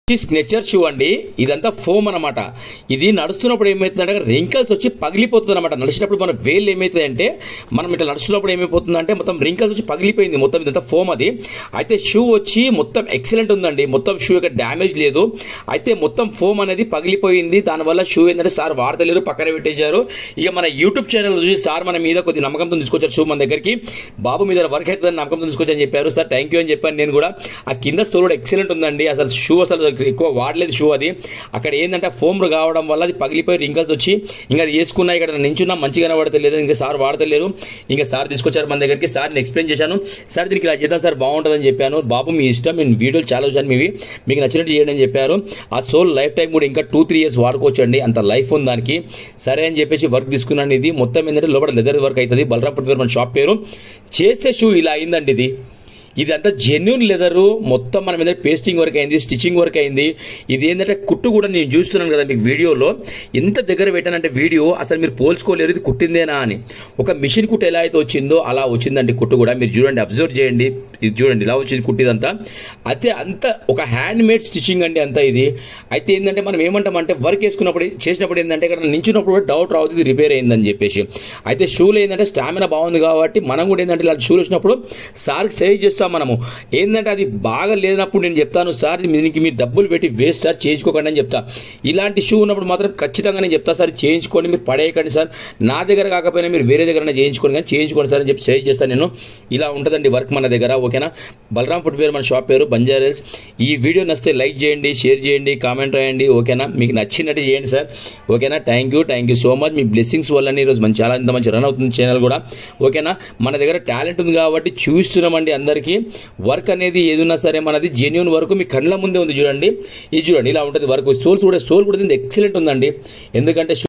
స్నెచర్ shoe అండి ఇదంతా foam అనమాట ఇది నడుస్తున్నప్పుడు ఏమవుతుందంటే రింకల్స్ వచ్చి పగిలిపోతుంది అనమాట నడిచినప్పుడు మన వేలు ఏమవుతాయంటే మనం ఇట్లా నడుస్తున్నప్పుడు ఏమైపోతుందంటే మొత్తం రింకల్స్ వచ్చి పగిలిపోయింది మొత్తం ఇదంతా ఫోమ్ అది అయితే షూ వచ్చి మొత్తం ఎక్సలెంట్ ఉందండి మొత్తం షూ యొక్క డ్యామేజ్ లేదు అయితే మొత్తం ఫోమ్ అనేది పగిలిపోయింది దానివల్ల షూ ఏంటంటే సార్ వాడతలేరు పక్కన పెట్టేశారు ఇక మన యూట్యూబ్ ఛానల్ చూసి సార్ మన మీద కొద్ది నమ్మకంతో తీసుకొచ్చారు షూ మన దగ్గరికి బాబు మీద వర్క్ అవుతుందని నమ్మకంతో తీసుకొచ్చని చెప్పారు సార్ థ్యాంక్ యూ అని చెప్పాను నేను కూడా ఆ కింద సోల్ కూడా ఎక్సలెంట్ ఉందండి అసలు షూ అసలు ఎక్కువ వాడలేదు షూ అది అక్కడ ఏంటంటే ఫోమ్ కావడం వల్ల అది పగిలిపోయి రింకల్స్ వచ్చి ఇంకా అది వేసుకున్నా ఇక్కడ నించున్నా మంచిగా కనబడతలేదు ఇంకా సార్ వాడతలేరు ఇంకా సార్ తీసుకొచ్చారు మన దగ్గరికి సార్ ఎక్స్ప్లెయిన్ చేశాను సార్ దీనికి ఇలా చేద్దాం సార్ బాగుంటుందని చెప్పాను బాబు మీ ఇష్టం నేను వీడియోలు చాలా చూసాను మీవి మీకు నచ్చినట్టు చేయండి అని చెప్పారు ఆ సోల్ లైఫ్ టైం కూడా ఇంకా టూ త్రీ ఇయర్స్ వాడుకోవచ్చు అండి అంత లైఫ్ ఉంది దానికి సరే అని చెప్పేసి వర్క్ తీసుకున్నాను ఇది మొత్తం ఏంటంటే లోపల లెదర్ వర్క్ అవుతుంది బలరాం ఫుట్వేర్ మన షాప్ పేరు చేస్తే షూ ఇలా అయిందండి ఇది ఇదంతా జెన్యున్ లెదరు మొత్తం మన మీద పేస్టింగ్ వర్క్ అయింది స్టిచ్చింగ్ వర్క్ అయింది ఇది ఏంటంటే కుట్టు కూడా నేను చూస్తున్నాను కదా మీకు వీడియోలో ఎంత దగ్గర పెట్టానంటే వీడియో అసలు మీరు పోల్చుకోలేరు ఇది కుట్టిందేనా అని ఒక మిషన్ కుట్టు ఎలా అయితే వచ్చిందో అలా వచ్చిందండి కుట్టు కూడా మీరు చూడండి అబ్జర్వ్ చేయండి ఇది చూడండి ఇలా వచ్చింది కుట్టిదంతా అయితే అంత ఒక హ్యాండ్ మేడ్ స్టిచ్చింగ్ అండి అంతా ఇది అయితే ఏంటంటే మనం ఏమంటామంటే వర్క్ వేసుకున్నప్పుడు చేసినప్పుడు ఏంటంటే ఇక్కడ నించున్నప్పుడు కూడా డౌట్ రావద్దు ఇది రిపేర్ అయిందని చెప్పేసి అయితే షూలో ఏంటంటే స్టామినా బాగుంది కాబట్టి మనం కూడా ఏంటంటే ఇలా షూలు వచ్చినప్పుడు సార్కి సేవ్ చేస్తాం మనము ఏంటంటే అది బాగా లేనప్పుడు నేను చెప్తాను సార్ దీనికి మీరు డబ్బులు పెట్టి వేస్ట్ సార్ చేయించుకోకండి అని చెప్తా ఇలాంటి షూ ఉన్నప్పుడు మాత్రం ఖచ్చితంగా నేను చెప్తా సార్ చేయించుకోండి మీరు పడేయకండి సార్ నా దగ్గర కాకపోయినా మీరు వేరే దగ్గర చేయించుకోండి కానీ చేయించుకోండి సార్ అని చెప్పి సేవ్ చేస్తాను నేను ఇలా ఉంటుందండి వర్క్ మన దగ్గర ఓకేనా బలరాం ఫుట్వేర్ మన షాప్ పేరు బంజారాస్ ఈ వీడియో నచ్చితే లైక్ చేయండి షేర్ చేయండి కామెంట్ రాయండి ఓకేనా మీకు నచ్చినట్టు చేయండి సార్ ఓకేనా thank you thank you so much మీ బ్లెస్సింగ్స్ వల్లనే ఈరోజు మంచి చాలా ఇంత మంచి రన్ అవుతుంది ఛానల్ కూడా ఓకేనా మన దగ్గర టాలెంట్ ఉంది కాబట్టి చూస్తున్నామండి అందరికీ వర్క్ అనేది ఏదున్నా సరే మనది జెన్యున్ వర్క్ మీ కళ్ళ ముందే ఉంది చూడండి ఇది చూడండి ఇలా ఉంటుంది వర్క్ సోల్స్ కూడా సోల్ కూడా ఎక్సలెంట్ ఉందండి ఎందుకంటే